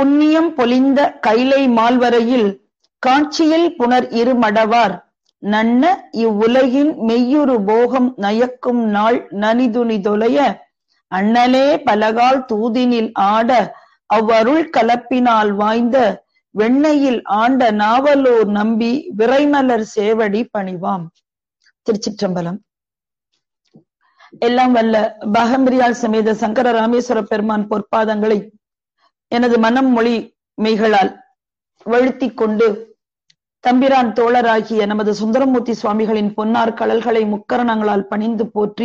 புண்ணியம் பொலிந்த கைலை மால்வரையில் காட்சியில் புனர் இருமடவார் நன்ன இவ்வுலகின் மெய்யுறு போகம் நயக்கும் நாள் நனிதுனி தொலைய அண்ணலே பலகால் தூதினில் ஆட அவ்வருள் கலப்பினால் வாய்ந்த வெண்ணையில் ஆண்ட நாவலூர் நம்பி விரைமலர் சேவடி பணிவாம் திருச்சிற்றம்பலம் எல்லாம் வல்ல பகம்பிரியால் சமேத சங்கர ராமேஸ்வர பெருமான் பொற்பாதங்களை எனது மனம் மொழி மெய்களால் வழுத்திக் கொண்டு தம்பிரான் தோழராகிய நமது சுந்தரமூர்த்தி சுவாமிகளின் பொன்னார் கடல்களை முக்கரணங்களால் பணிந்து போற்றி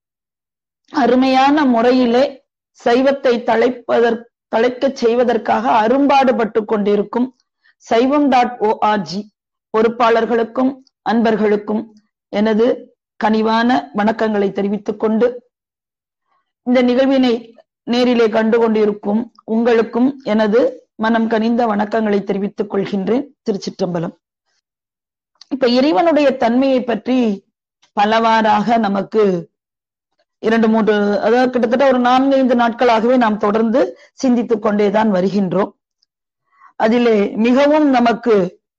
அருமையான முறையிலே சைவத்தை தழைப்பதற் தழைக்கச் செய்வதற்காக அரும்பாடுபட்டு கொண்டிருக்கும் சைவம் டாட் ஓஆர்ஜி பொறுப்பாளர்களுக்கும் அன்பர்களுக்கும் எனது கனிவான வணக்கங்களை தெரிவித்துக் கொண்டு இந்த நிகழ்வினை நேரிலே கண்டு கொண்டிருக்கும் உங்களுக்கும் எனது மனம் கனிந்த வணக்கங்களை தெரிவித்துக் கொள்கின்றேன் திருச்சிற்றம்பலம் இப்ப இறைவனுடைய தன்மையை பற்றி பலவாறாக நமக்கு இரண்டு மூன்று அதாவது கிட்டத்தட்ட ஒரு நான்கு ஐந்து நாட்களாகவே நாம் தொடர்ந்து சிந்தித்துக் கொண்டேதான் வருகின்றோம் அதிலே மிகவும் நமக்கு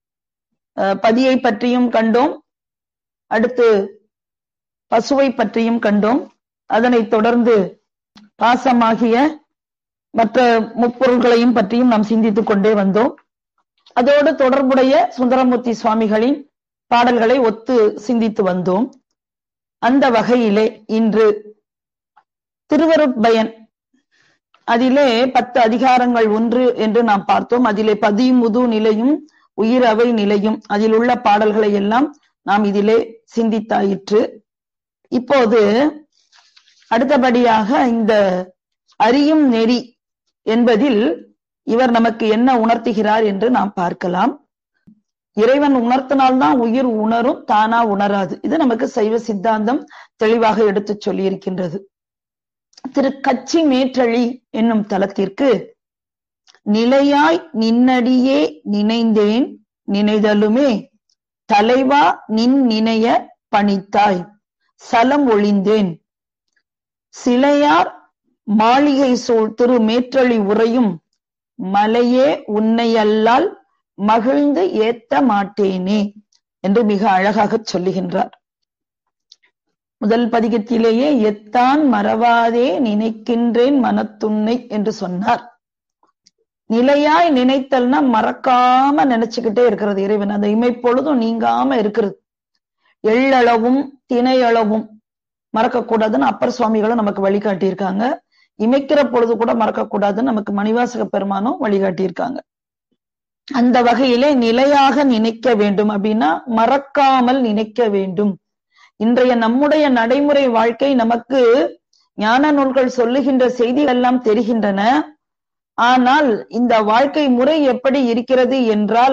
பதியை பற்றியும் கண்டோம் அடுத்து பசுவை பற்றியும் கண்டோம் அதனைத் தொடர்ந்து பாசமாகிய மற்ற முப்பொருள்களையும் பற்றியும் நாம் சிந்தித்துக் கொண்டே வந்தோம் அதோடு தொடர்புடைய சுந்தரமூர்த்தி சுவாமிகளின் பாடல்களை ஒத்து சிந்தித்து வந்தோம் அந்த வகையிலே இன்று திருவருட்பயன் அதிலே பத்து அதிகாரங்கள் ஒன்று என்று நாம் பார்த்தோம் அதிலே பதிமுது நிலையும் உயிர் அவை நிலையும் அதில் உள்ள பாடல்களை எல்லாம் நாம் இதிலே சிந்தித்தாயிற்று இப்போது அடுத்தபடியாக இந்த அறியும் நெறி என்பதில் இவர் நமக்கு என்ன உணர்த்துகிறார் என்று நாம் பார்க்கலாம் இறைவன் உணர்த்தினால்தான் உயிர் உணரும் தானா உணராது இது நமக்கு சைவ சித்தாந்தம் தெளிவாக எடுத்து சொல்லி இருக்கின்றது திரு கச்சி மேற்றளி என்னும் தலத்திற்கு நிலையாய் நின்னடியே நினைந்தேன் நினைதலுமே தலைவா நின் நினைய பணித்தாய் சலம் ஒளிந்தேன் சிலையார் மாளிகை சூழ் திரு மேற்றளி உரையும் மலையே உன்னையல்லால் மகிழ்ந்து ஏத்த மாட்டேனே என்று மிக அழகாக சொல்லுகின்றார் முதல் பதிகத்திலேயே எத்தான் மறவாதே நினைக்கின்றேன் மனத்துன்னை என்று சொன்னார் நிலையாய் நினைத்தல்னா மறக்காம நினைச்சுக்கிட்டே இருக்கிறது இறைவன் அந்த இமைப்பொழுதும் நீங்காம இருக்கிறது எள்ளளவும் திணையளவும் மறக்கக்கூடாதுன்னு அப்பர் சுவாமிகளும் நமக்கு வழிகாட்டியிருக்காங்க இமைக்கிற பொழுது கூட மறக்கக்கூடாதுன்னு நமக்கு மணிவாசக பெருமானும் வழிகாட்டியிருக்காங்க அந்த வகையிலே நிலையாக நினைக்க வேண்டும் அப்படின்னா மறக்காமல் நினைக்க வேண்டும் இன்றைய நம்முடைய நடைமுறை வாழ்க்கை நமக்கு ஞான நூல்கள் சொல்லுகின்ற செய்திகள் எல்லாம் தெரிகின்றன ஆனால் இந்த வாழ்க்கை முறை எப்படி இருக்கிறது என்றால்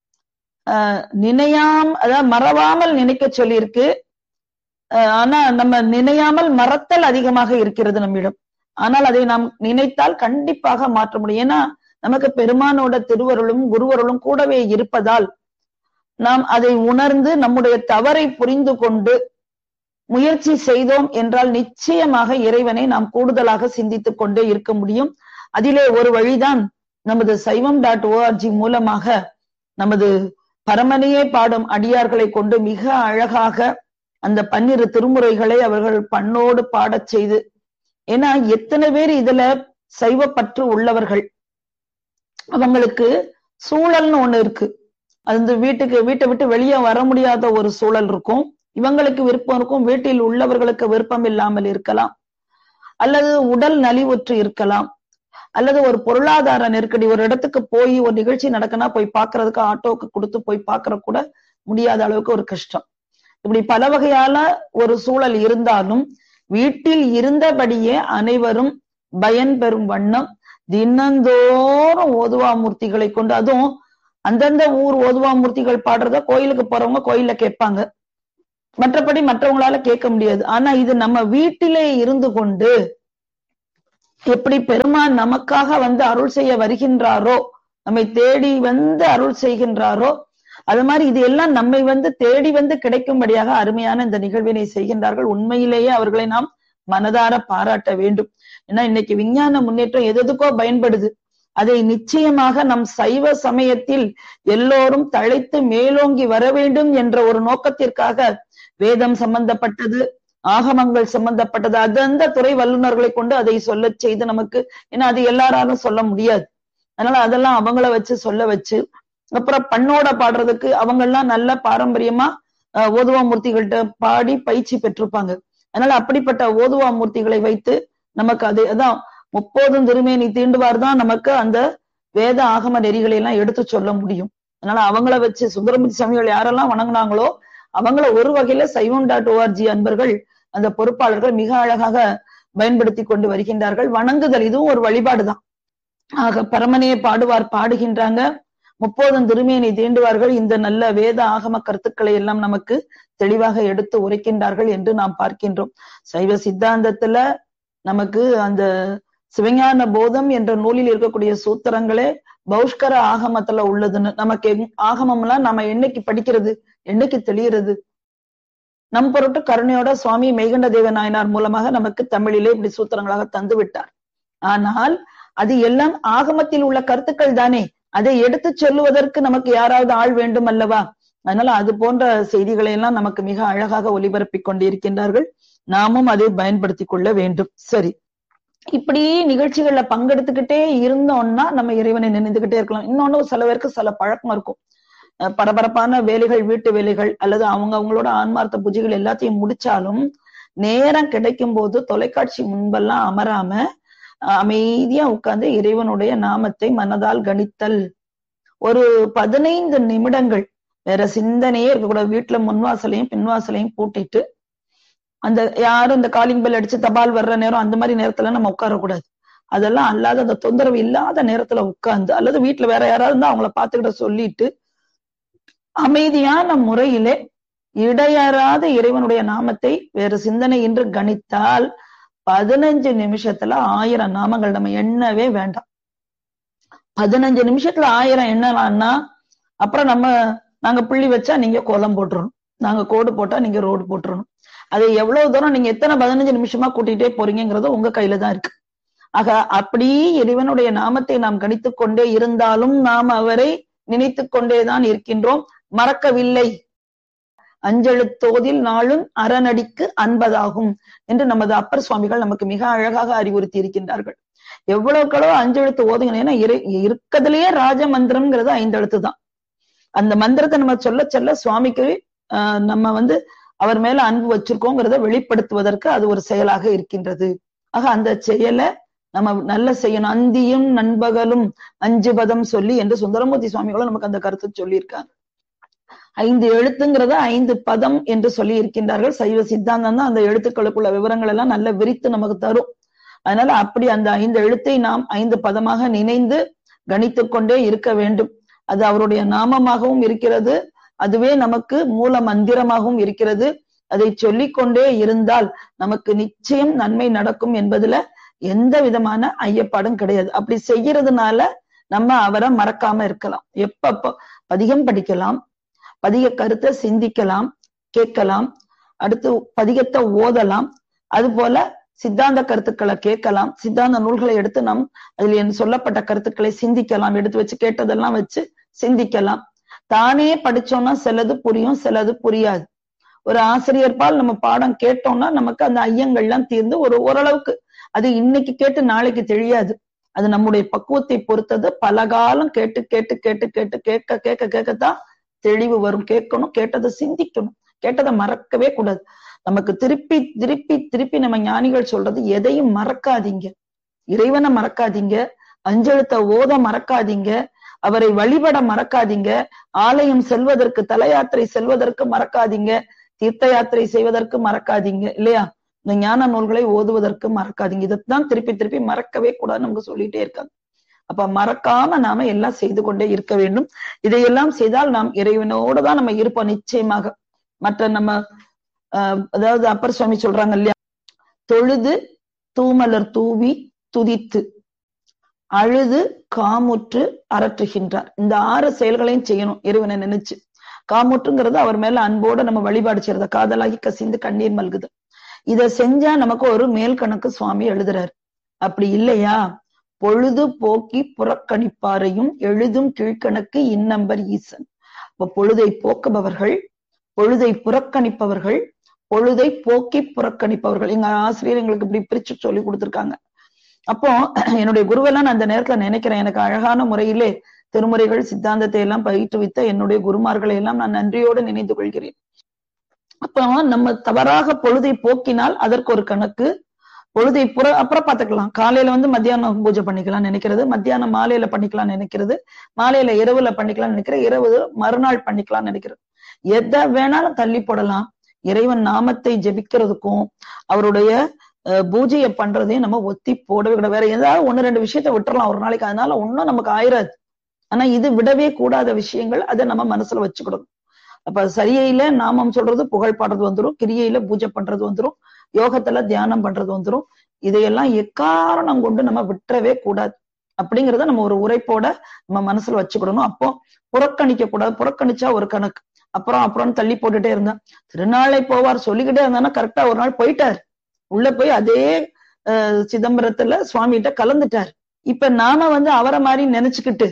நினையாம் அதாவது மறவாமல் நினைக்க சொல்லியிருக்கு ஆனா நம்ம நினையாமல் மறத்தல் அதிகமாக இருக்கிறது நம்மிடம் ஆனால் அதை நாம் நினைத்தால் கண்டிப்பாக மாற்ற முடியும் ஏன்னா நமக்கு பெருமானோட திருவருளும் குருவருளும் கூடவே இருப்பதால் நாம் அதை உணர்ந்து நம்முடைய தவறை புரிந்து கொண்டு முயற்சி செய்தோம் என்றால் நிச்சயமாக இறைவனை நாம் கூடுதலாக சிந்தித்துக் கொண்டே இருக்க முடியும் அதிலே ஒரு வழிதான் நமது சைவம் டாட் ஓஆர்ஜி மூலமாக நமது பரமனையே பாடும் அடியார்களை கொண்டு மிக அழகாக அந்த பன்னிரு திருமுறைகளை அவர்கள் பண்ணோடு பாடச் செய்து ஏன்னா எத்தனை பேர் இதுல சைவப்பற்று உள்ளவர்கள் அவங்களுக்கு சூழல்னு ஒண்ணு இருக்கு அந்த வீட்டுக்கு வீட்டை விட்டு வெளியே வர முடியாத ஒரு சூழல் இருக்கும் இவங்களுக்கு விருப்பம் இருக்கும் வீட்டில் உள்ளவர்களுக்கு விருப்பம் இல்லாமல் இருக்கலாம் அல்லது உடல் நலிவுற்று இருக்கலாம் அல்லது ஒரு பொருளாதார நெருக்கடி ஒரு இடத்துக்கு போய் ஒரு நிகழ்ச்சி நடக்குன்னா போய் பாக்குறதுக்கு ஆட்டோக்கு கொடுத்து போய் பாக்குற கூட முடியாத அளவுக்கு ஒரு கஷ்டம் இப்படி பல வகையால ஒரு சூழல் இருந்தாலும் வீட்டில் இருந்தபடியே அனைவரும் பயன் பெறும் வண்ணம் தினந்தோறும் ஓதுவா மூர்த்திகளை கொண்டு அதுவும் அந்தந்த ஊர் ஓதுவா மூர்த்திகள் பாடுறத கோயிலுக்கு போறவங்க கோயில்ல கேட்பாங்க மற்றபடி மற்றவங்களால கேட்க முடியாது ஆனா இது நம்ம வீட்டிலே இருந்து கொண்டு எப்படி பெருமான் நமக்காக வந்து அருள் செய்ய வருகின்றாரோ நம்மை தேடி வந்து அருள் செய்கின்றாரோ அது மாதிரி இது எல்லாம் நம்மை வந்து தேடி வந்து கிடைக்கும்படியாக அருமையான இந்த நிகழ்வினை செய்கின்றார்கள் உண்மையிலேயே அவர்களை நாம் மனதார பாராட்ட வேண்டும் ஏன்னா இன்னைக்கு விஞ்ஞான முன்னேற்றம் எது எதுக்கோ பயன்படுது அதை நிச்சயமாக நம் சைவ சமயத்தில் எல்லோரும் தழைத்து மேலோங்கி வர வேண்டும் என்ற ஒரு நோக்கத்திற்காக வேதம் சம்பந்தப்பட்டது ஆகமங்கள் சம்பந்தப்பட்டது அந்தந்த துறை வல்லுநர்களை கொண்டு அதை சொல்ல செய்து நமக்கு ஏன்னா அது எல்லாராலும் சொல்ல முடியாது அதனால அதெல்லாம் அவங்கள வச்சு சொல்ல வச்சு அப்புறம் பண்ணோட பாடுறதுக்கு அவங்கெல்லாம் நல்ல பாரம்பரியமா ஓதுவா மூர்த்திகள்கிட்ட பாடி பயிற்சி பெற்றிருப்பாங்க அதனால அப்படிப்பட்ட ஓதுவா மூர்த்திகளை வைத்து நமக்கு அது அதான் முப்போதும் திருமேனி தீண்டுவார் தான் நமக்கு அந்த வேத ஆகம நெறிகளை எல்லாம் எடுத்து சொல்ல முடியும் அதனால அவங்கள வச்சு சுந்தரமூர்த்தி சுவாமிகள் யாரெல்லாம் வணங்குனாங்களோ அவங்கள ஒரு வகையில சைவம் டாட் ஓஆர்ஜி அன்பர்கள் அந்த பொறுப்பாளர்கள் மிக அழகாக பயன்படுத்தி கொண்டு வருகின்றார்கள் வணங்குதல் இதுவும் ஒரு வழிபாடுதான் ஆக பரமனையை பாடுவார் பாடுகின்றாங்க முப்போதும் திருமேனி தீண்டுவார்கள் இந்த நல்ல வேத ஆகம கருத்துக்களை எல்லாம் நமக்கு தெளிவாக எடுத்து உரைக்கின்றார்கள் என்று நாம் பார்க்கின்றோம் சைவ சித்தாந்தத்துல நமக்கு அந்த சிவஞான போதம் என்ற நூலில் இருக்கக்கூடிய சூத்திரங்களே பௌஷ்கர ஆகமத்துல உள்ளதுன்னு நமக்கு ஆகமம் எல்லாம் நம்ம என்னைக்கு படிக்கிறது என்னைக்கு தெளிகிறது நம் பொருட்டு கருணையோட சுவாமி மெய்கண்ட தேவ நாயனார் மூலமாக நமக்கு தமிழிலே இப்படி சூத்திரங்களாக தந்து விட்டார் ஆனால் அது எல்லாம் ஆகமத்தில் உள்ள கருத்துக்கள் தானே அதை எடுத்து சொல்லுவதற்கு நமக்கு யாராவது ஆள் வேண்டும் அல்லவா அதனால அது போன்ற செய்திகளை எல்லாம் நமக்கு மிக அழகாக ஒலிபரப்பி கொண்டிருக்கின்றார்கள் நாமும் அதை பயன்படுத்தி கொள்ள வேண்டும் சரி இப்படி நிகழ்ச்சிகள்ல பங்கெடுத்துக்கிட்டே இருந்தோம்னா நம்ம இறைவனை நினைந்துகிட்டே இருக்கலாம் இன்னொன்னு சில பேருக்கு சில பழக்கம் இருக்கும் பரபரப்பான வேலைகள் வீட்டு வேலைகள் அல்லது அவங்க அவங்களோட ஆன்மார்த்த பூஜைகள் எல்லாத்தையும் முடிச்சாலும் நேரம் கிடைக்கும் போது தொலைக்காட்சி முன்பெல்லாம் அமராம அமைதியா உட்கார்ந்து இறைவனுடைய நாமத்தை மனதால் கணித்தல் ஒரு பதினைந்து நிமிடங்கள் வேற சிந்தனையே இருக்கக்கூடாது வீட்டுல முன்வாசலையும் பின்வாசலையும் பூட்டிட்டு அந்த யாரும் இந்த காலிங் பெல் அடிச்சு தபால் வர்ற நேரம் அந்த மாதிரி நேரத்துல நம்ம உட்காரக்கூடாது அதெல்லாம் அல்லாத அந்த தொந்தரவு இல்லாத நேரத்துல உட்கார்ந்து அல்லது வீட்டுல வேற யாராவது இருந்தா அவங்கள பாத்துக்கிட்ட சொல்லிட்டு அமைதியான முறையிலே இடையறாத இறைவனுடைய நாமத்தை வேறு சிந்தனை என்று கணித்தால் பதினஞ்சு நிமிஷத்துல ஆயிரம் நாமங்கள் நம்ம எண்ணவே வேண்டாம் பதினஞ்சு நிமிஷத்துல ஆயிரம் எண்ணலாம்னா அப்புறம் நம்ம நாங்க புள்ளி வச்சா நீங்க கோலம் போட்டுறணும் நாங்க கோடு போட்டா நீங்க ரோடு போட்டுறணும் அது எவ்வளவு தூரம் நீங்க எத்தனை பதினஞ்சு நிமிஷமா கூட்டிகிட்டே போறீங்கிறது உங்க கையில தான் இருக்கு ஆக அப்படி இறைவனுடைய நாமத்தை நாம் கணித்து கொண்டே இருந்தாலும் நாம் அவரை நினைத்து கொண்டேதான் இருக்கின்றோம் மறக்கவில்லை அஞ்செழுத்தோதில் நாளும் அறநடிக்கு அன்பதாகும் என்று நமது அப்பர் சுவாமிகள் நமக்கு மிக அழகாக அறிவுறுத்தி இருக்கின்றார்கள் எவ்வளவுக்களோ அஞ்செழுத்து ஓதுங்க ஏன்னா இருக்கிறதுலயே ராஜ மந்திரம்ங்கிறது ஐந்தெழுத்து தான் அந்த மந்திரத்தை நம்ம சொல்ல சொல்ல சுவாமிக்கு ஆஹ் நம்ம வந்து அவர் மேல அன்பு வச்சிருக்கோங்கிறத வெளிப்படுத்துவதற்கு அது ஒரு செயலாக இருக்கின்றது ஆக அந்த செயலை நம்ம நல்ல செய்யணும் அந்தியும் நண்பகலும் அஞ்சு பதம் சொல்லி என்று சுந்தரமூர்த்தி சுவாமிகளும் நமக்கு அந்த கருத்து சொல்லியிருக்காங்க ஐந்து எழுத்துங்கிறத ஐந்து பதம் என்று சொல்லி இருக்கின்றார்கள் சைவ சித்தாந்தம் தான் அந்த எழுத்துக்களுக்குள்ள விவரங்கள் எல்லாம் நல்ல விரித்து நமக்கு தரும் அதனால அப்படி அந்த ஐந்து எழுத்தை நாம் ஐந்து பதமாக நினைந்து கணித்து கொண்டே இருக்க வேண்டும் அது அவருடைய நாமமாகவும் இருக்கிறது அதுவே நமக்கு மூல மந்திரமாகவும் இருக்கிறது அதை சொல்லிக் கொண்டே இருந்தால் நமக்கு நிச்சயம் நன்மை நடக்கும் என்பதுல எந்த விதமான ஐயப்பாடும் கிடையாது அப்படி செய்யறதுனால நம்ம அவரை மறக்காம இருக்கலாம் எப்ப பதிகம் படிக்கலாம் பதிக கருத்தை சிந்திக்கலாம் கேட்கலாம் அடுத்து பதிகத்தை ஓதலாம் அது போல சித்தாந்த கருத்துக்களை கேட்கலாம் சித்தாந்த நூல்களை எடுத்து நாம் அதில் சொல்லப்பட்ட கருத்துக்களை சிந்திக்கலாம் எடுத்து வச்சு கேட்டதெல்லாம் வச்சு சிந்திக்கலாம் தானே படிச்சோம்னா சிலது புரியும் சிலது புரியாது ஒரு ஆசிரியர் பால் நம்ம பாடம் கேட்டோம்னா நமக்கு அந்த ஐயங்கள்லாம் தீர்ந்து ஒரு ஓரளவுக்கு அது இன்னைக்கு கேட்டு நாளைக்கு தெரியாது அது நம்முடைய பக்குவத்தை பொறுத்தது பல காலம் கேட்டு கேட்டு கேட்டு கேட்டு கேட்க கேட்க கேட்கத்தான் தெளிவு வரும் கேட்கணும் கேட்டதை சிந்திக்கணும் கேட்டதை மறக்கவே கூடாது நமக்கு திருப்பி திருப்பி திருப்பி நம்ம ஞானிகள் சொல்றது எதையும் மறக்காதீங்க இறைவனை மறக்காதீங்க அஞ்செழுத்த ஓத மறக்காதீங்க அவரை வழிபட மறக்காதீங்க ஆலயம் செல்வதற்கு தல யாத்திரை செல்வதற்கு மறக்காதீங்க தீர்த்த யாத்திரை செய்வதற்கு மறக்காதீங்க இல்லையா இந்த ஞான நூல்களை ஓதுவதற்கு மறக்காதீங்க இதைத்தான் திருப்பி திருப்பி மறக்கவே கூடாதுன்னு நமக்கு சொல்லிட்டே இருக்காங்க அப்ப மறக்காம நாம எல்லாம் செய்து கொண்டே இருக்க வேண்டும் இதையெல்லாம் செய்தால் நாம் இறைவனோடு தான் நம்ம இருப்போம் நிச்சயமாக மற்ற நம்ம ஆஹ் அதாவது அப்பர் சுவாமி சொல்றாங்க இல்லையா தொழுது தூமலர் தூவி துதித்து அழுது காமுற்று அரற்றுகின்றார் இந்த ஆறு செயல்களையும் செய்யணும் இறைவனை நினைச்சு காமுற்றுங்கிறது அவர் மேல அன்போட நம்ம வழிபாடு செய்யறத காதலாகி கசிந்து கண்ணீர் மல்குது இத செஞ்சா நமக்கு ஒரு மேல் கணக்கு சுவாமி எழுதுறாரு அப்படி இல்லையா பொழுது போக்கி புறக்கணிப்பாரையும் எழுதும் கீழ்கணக்கு இன்னம்பர் ஈசன் அப்ப பொழுதை போக்குபவர்கள் பொழுதை புறக்கணிப்பவர்கள் பொழுதை போக்கி புறக்கணிப்பவர்கள் எங்க ஆசிரியர் எங்களுக்கு இப்படி பிரிச்சு சொல்லி கொடுத்திருக்காங்க அப்போ என்னுடைய குருவெல்லாம் நான் அந்த நேரத்துல நினைக்கிறேன் எனக்கு அழகான முறையிலே திருமுறைகள் சித்தாந்தத்தை எல்லாம் பயிற்றுவித்த என்னுடைய குருமார்களை எல்லாம் நான் நன்றியோடு நினைந்து கொள்கிறேன் அப்போ நம்ம தவறாக பொழுதை போக்கினால் அதற்கு ஒரு கணக்கு பொழுதை புற அப்புறம் பாத்துக்கலாம் காலையில வந்து மத்தியானம் பூஜை பண்ணிக்கலாம் நினைக்கிறது மத்தியானம் மாலையில பண்ணிக்கலாம் நினைக்கிறது மாலையில இரவுல பண்ணிக்கலாம் நினைக்கிற இரவு மறுநாள் பண்ணிக்கலாம் நினைக்கிறது எதை வேணாலும் தள்ளி போடலாம் இறைவன் நாமத்தை ஜெபிக்கிறதுக்கும் அவருடைய பூஜையை பண்றதையும் நம்ம ஒத்தி போடவே கூடாது வேற ஏதாவது ஒண்ணு ரெண்டு விஷயத்த விட்டுறலாம் ஒரு நாளைக்கு அதனால ஒன்னும் நமக்கு ஆயிராது ஆனா இது விடவே கூடாத விஷயங்கள் அதை நம்ம மனசுல வச்சுக்கிடணும் அப்ப சரியையில நாமம் சொல்றது புகழ் பாடுறது வந்துரும் கிரியையில பூஜை பண்றது வந்துரும் யோகத்துல தியானம் பண்றது வந்துரும் இதையெல்லாம் எக்காரணம் கொண்டு நம்ம விட்டுறவே கூடாது அப்படிங்கறத நம்ம ஒரு உரைப்போட நம்ம மனசுல வச்சுக்கிடணும் அப்போ புறக்கணிக்க கூடாது புறக்கணிச்சா ஒரு கணக்கு அப்புறம் அப்புறம் தள்ளி போட்டுட்டே இருந்தா திருநாளை போவார் சொல்லிக்கிட்டே இருந்தானா கரெக்டா ஒரு நாள் போயிட்டார் உள்ள போய் அதே சிதம்பரத்துல சுவாமிகிட்ட கலந்துட்டார் இப்ப நாம வந்து அவரை மாதிரி நினைச்சுக்கிட்டு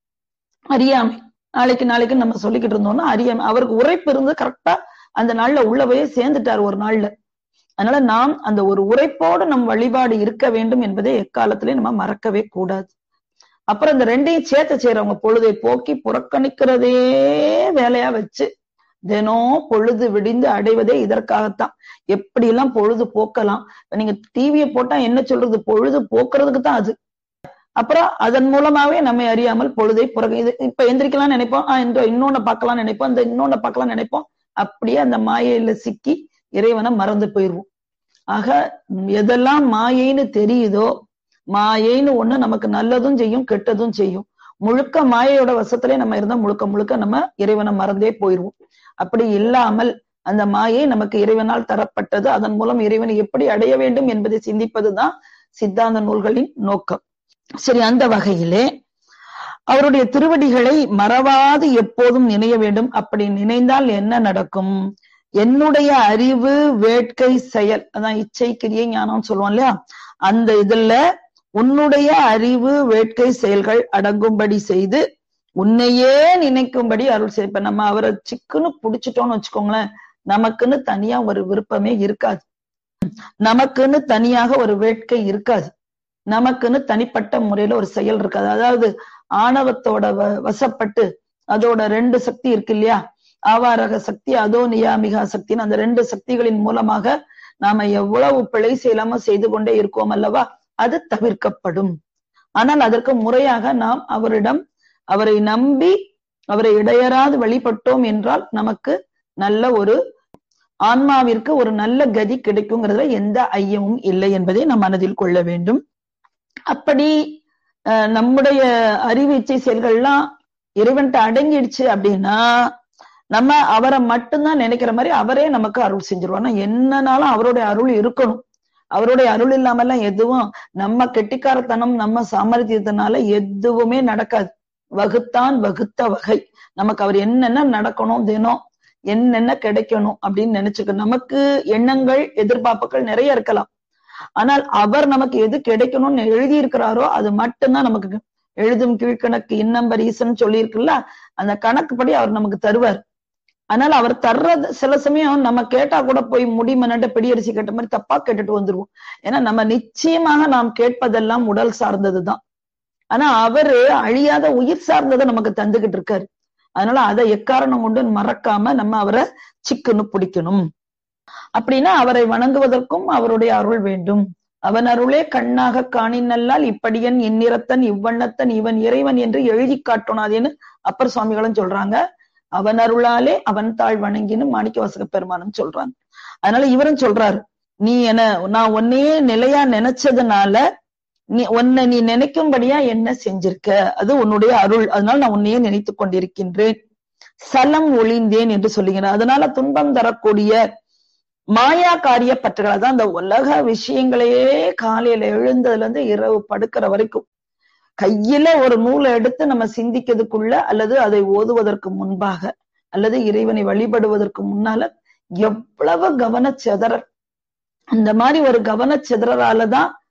அறியாமை நாளைக்கு நாளைக்கு நம்ம சொல்லிக்கிட்டு இருந்தோம்னா அறியாமை அவருக்கு உரைப்பு இருந்து கரெக்டா அந்த நாள்ல உள்ள போய் சேர்ந்துட்டார் ஒரு நாள்ல அதனால நாம் அந்த ஒரு உரைப்போடு நம் வழிபாடு இருக்க வேண்டும் என்பதை எக்காலத்திலே நம்ம மறக்கவே கூடாது அப்புறம் இந்த ரெண்டையும் சேர்த்து செய்யறவங்க பொழுதை போக்கி புறக்கணிக்கிறதே வேலையா வச்சு தினம் பொழுது விடிந்து அடைவதே இதற்காகத்தான் எப்படி எல்லாம் பொழுது போக்கலாம் நீங்க டிவியை போட்டா என்ன சொல்றது பொழுது போக்குறதுக்கு தான் அது அப்புறம் அதன் மூலமாவே நம்மை அறியாமல் பொழுதை புறக்க இது இப்ப எந்திரிக்கலாம் நினைப்போம் ஆஹ் இந்த இன்னொன்னு பார்க்கலாம் நினைப்போம் இந்த இன்னொன்னு பார்க்கலாம் நினைப்போம் அப்படியே அந்த மாயையில சிக்கி இறைவனை மறந்து போயிருவோம் ஆக எதெல்லாம் மாயைன்னு தெரியுதோ மாயைன்னு ஒண்ணு நமக்கு நல்லதும் செய்யும் கெட்டதும் செய்யும் முழுக்க மாயையோட வசத்திலே நம்ம இருந்தா முழுக்க முழுக்க நம்ம இறைவனை மறந்தே போயிருவோம் அப்படி இல்லாமல் அந்த மாயை நமக்கு இறைவனால் தரப்பட்டது அதன் மூலம் இறைவனை எப்படி அடைய வேண்டும் என்பதை சிந்திப்பதுதான் சித்தாந்த நூல்களின் நோக்கம் சரி அந்த வகையிலே அவருடைய திருவடிகளை மறவாது எப்போதும் நினைய வேண்டும் அப்படி நினைந்தால் என்ன நடக்கும் என்னுடைய அறிவு வேட்கை செயல் அதான் இச்சை கிரியை ஞானம் சொல்லுவோம் இல்லையா அந்த இதுல உன்னுடைய அறிவு வேட்கை செயல்கள் அடங்கும்படி செய்து உன்னையே நினைக்கும்படி அருள் செய் இப்ப நம்ம அவரை சிக்குன்னு புடிச்சிட்டோம்னு வச்சுக்கோங்களேன் நமக்குன்னு தனியா ஒரு விருப்பமே இருக்காது நமக்குன்னு தனியாக ஒரு வேட்கை இருக்காது நமக்குன்னு தனிப்பட்ட முறையில ஒரு செயல் இருக்காது அதாவது ஆணவத்தோட வசப்பட்டு அதோட ரெண்டு சக்தி இருக்கு இல்லையா ஆவாரக சக்தி அதோ நியாமிகா சக்தின்னு அந்த ரெண்டு சக்திகளின் மூலமாக நாம எவ்வளவு பிழை செய்யலாம செய்து கொண்டே இருக்கோம் அல்லவா அது தவிர்க்கப்படும் ஆனால் அதற்கு முறையாக நாம் அவரிடம் அவரை நம்பி அவரை இடையராது வழிபட்டோம் என்றால் நமக்கு நல்ல ஒரு ஆன்மாவிற்கு ஒரு நல்ல கதி கிடைக்குங்கிறதுல எந்த ஐயமும் இல்லை என்பதை நாம் மனதில் கொள்ள வேண்டும் அப்படி நம்முடைய அறிவு இச்சை செயல்கள்லாம் இறைவன்ட்ட அடங்கிடுச்சு அப்படின்னா நம்ம அவரை மட்டும்தான் நினைக்கிற மாதிரி அவரே நமக்கு அருள் செஞ்சிருவார் என்னனாலும் அவருடைய அருள் இருக்கணும் அவருடைய அருள் இல்லாமல்லாம் எதுவும் நம்ம கெட்டிக்காரத்தனம் நம்ம சாமர்த்தியத்தினால எதுவுமே நடக்காது வகுத்தான் வகுத்த வகை நமக்கு அவர் என்னென்ன நடக்கணும் தினம் என்னென்ன கிடைக்கணும் அப்படின்னு நினைச்சுக்க நமக்கு எண்ணங்கள் எதிர்பார்ப்புகள் நிறைய இருக்கலாம் ஆனால் அவர் நமக்கு எது கிடைக்கணும்னு எழுதி இருக்கிறாரோ அது மட்டும்தான் நமக்கு எழுதும் கீழ்கணக்கு இன்னம்பர் ஈசன் சொல்லி இருக்குல்ல அந்த கணக்குப்படி அவர் நமக்கு தருவார் அதனால அவர் தர்றது சில சமயம் நம்ம கேட்டா கூட போய் முடி மன்னட்ட பிடியரிசி கேட்ட மாதிரி தப்பா கேட்டுட்டு வந்துருவோம் ஏன்னா நம்ம நிச்சயமாக நாம் கேட்பதெல்லாம் உடல் சார்ந்ததுதான் ஆனா அவரு அழியாத உயிர் சார்ந்ததை நமக்கு தந்துகிட்டு இருக்காரு அதனால அதை எக்காரணம் கொண்டு மறக்காம நம்ம அவரை சிக்குன்னு பிடிக்கணும் அப்படின்னா அவரை வணங்குவதற்கும் அவருடைய அருள் வேண்டும் அவன் அருளே கண்ணாக காணினல்லால் இப்படியன் இந்நிறத்தன் இவ்வண்ணத்தன் இவன் இறைவன் என்று எழுதி காட்டணும் அப்பர் சுவாமிகளும் சொல்றாங்க அவன் அருளாலே அவன் தாழ் வணங்கின்னு மாணிக்க வாசக பெருமானும் சொல்றாங்க அதனால இவரும் சொல்றாரு நீ என நான் உன்னையே நிலையா நினைச்சதுனால நீ உன்னை நீ நினைக்கும்படியா என்ன செஞ்சிருக்க அது உன்னுடைய அருள் அதனால நான் உன்னையே நினைத்து கொண்டிருக்கின்றேன் சலம் ஒளிந்தேன் என்று சொல்லுகிறேன் அதனால துன்பம் தரக்கூடிய மாயா காரிய பற்றுகள் அதான் அந்த உலக விஷயங்களையே காலையில எழுந்ததுல இருந்து இரவு படுக்கிற வரைக்கும் கையில ஒரு நூலை எடுத்து நம்ம சிந்திக்கிறதுக்குள்ள அல்லது அதை ஓதுவதற்கு முன்பாக அல்லது இறைவனை வழிபடுவதற்கு முன்னால எவ்வளவு கவன சிதறல் அந்த மாதிரி ஒரு கவன சிதறலாலதான்